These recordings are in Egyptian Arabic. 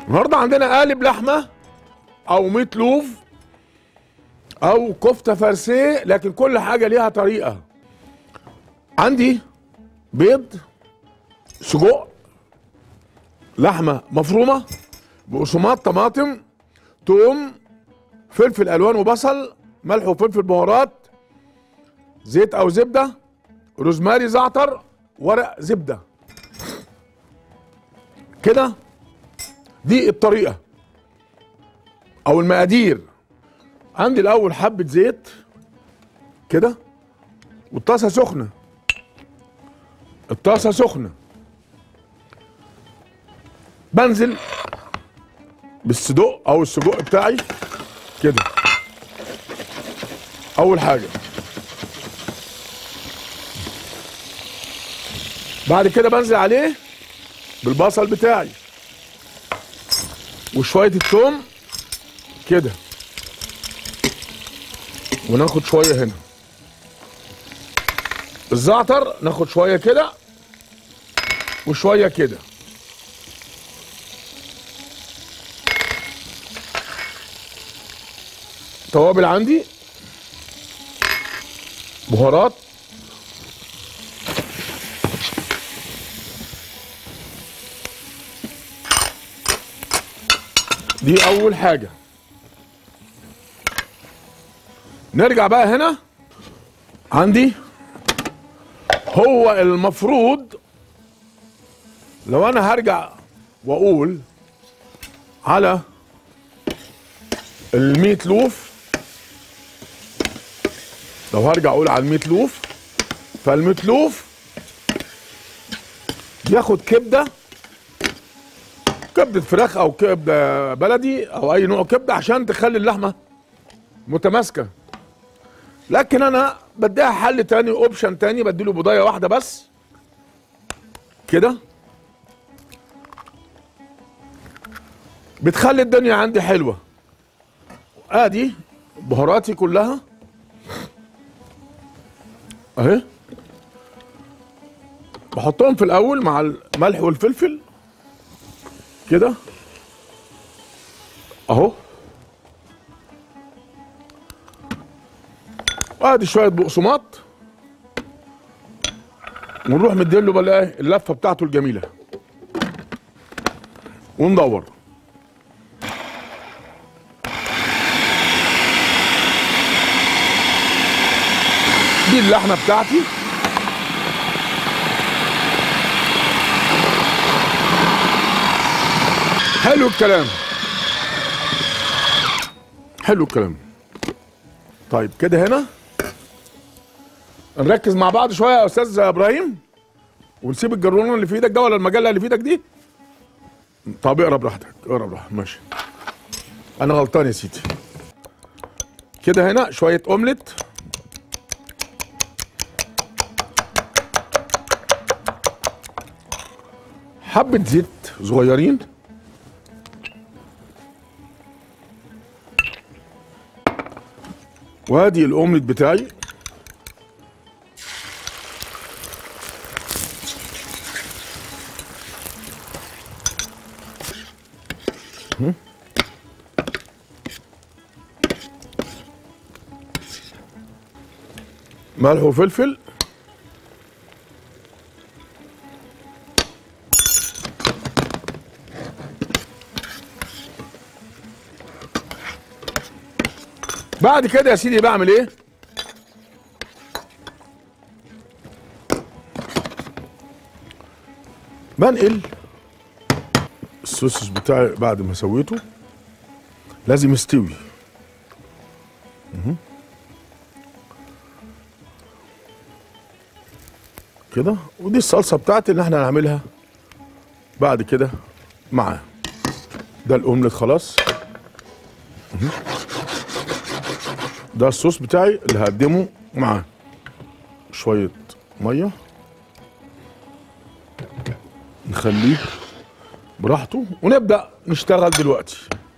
النهارده عندنا قالب لحمه او ميت لوف او كفته فرسيه لكن كل حاجه ليها طريقه عندي بيض سجق لحمه مفرومه بقسماط طماطم توم فلفل الوان وبصل ملح وفلفل بهارات زيت او زبده روزماري زعتر ورق زبده كده دي الطريقه او المقادير عندي الاول حبه زيت كده والطاسه سخنه الطاسه سخنه بنزل بالصدق او السجق بتاعي كده اول حاجه بعد كده بنزل عليه بالبصل بتاعي وشويه الثوم كده وناخد شويه هنا الزعتر ناخد شويه كده وشويه كده توابل عندي بهارات دي اول حاجه نرجع بقى هنا عندي هو المفروض لو انا هرجع واقول على الميت لوف لو هرجع اقول على الميت لوف فالميت لوف ياخد كبده كبده فراخ او كبده بلدي او اي نوع كبده عشان تخلي اللحمه متماسكه لكن انا بديها حل تاني اوبشن تاني بديله بضايه واحده بس كده بتخلي الدنيا عندي حلوه ادي بهاراتي كلها اهي بحطهم في الاول مع الملح والفلفل كده اهو ادي شويه بقسماط ونروح مديله بقى ايه اللفه بتاعته الجميله وندور دي اللحمه بتاعتي حلو الكلام حلو الكلام طيب كده هنا نركز مع بعض شويه يا استاذ ابراهيم ونسيب الجرونه اللي في ايدك ده ولا المجله اللي في ايدك دي طب اقرا براحتك اقرا براحتك ماشي انا غلطان يا سيدي كده هنا شويه اومليت حبه زيت صغيرين وادي الاومليت بتاعي هم. ملح وفلفل بعد كده يا سيدي بعمل ايه بنقل السوسس بتاعي بعد ما سويته لازم يستوي مهم. كده ودي الصلصه بتاعتي اللي احنا هنعملها بعد كده معاه ده الاومليت خلاص مهم. ده الصوص بتاعي اللي هقدمه معاه شويه ميه نخليه براحته ونبدا نشتغل دلوقتي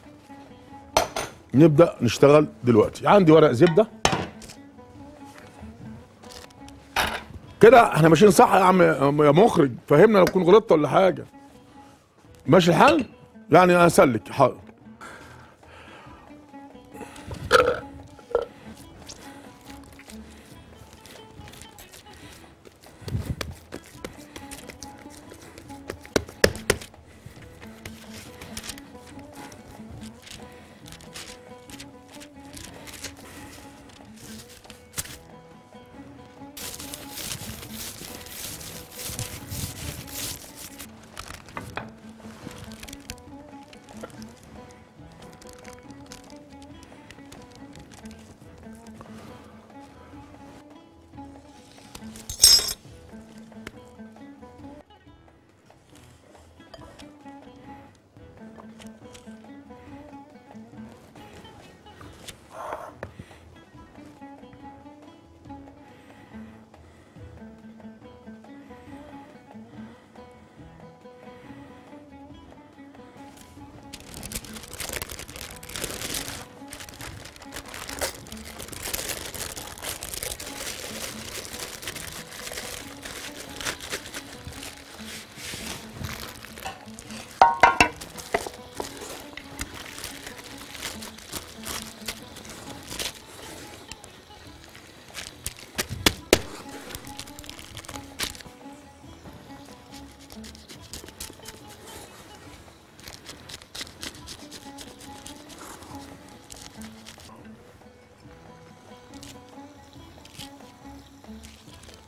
نبدا نشتغل دلوقتي عندي ورق زبده كده احنا ماشيين صح يا عم يا مخرج فهمنا لو كنت غلطت ولا حاجه ماشي الحال يعني اسلك حاضر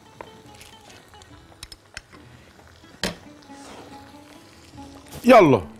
يلا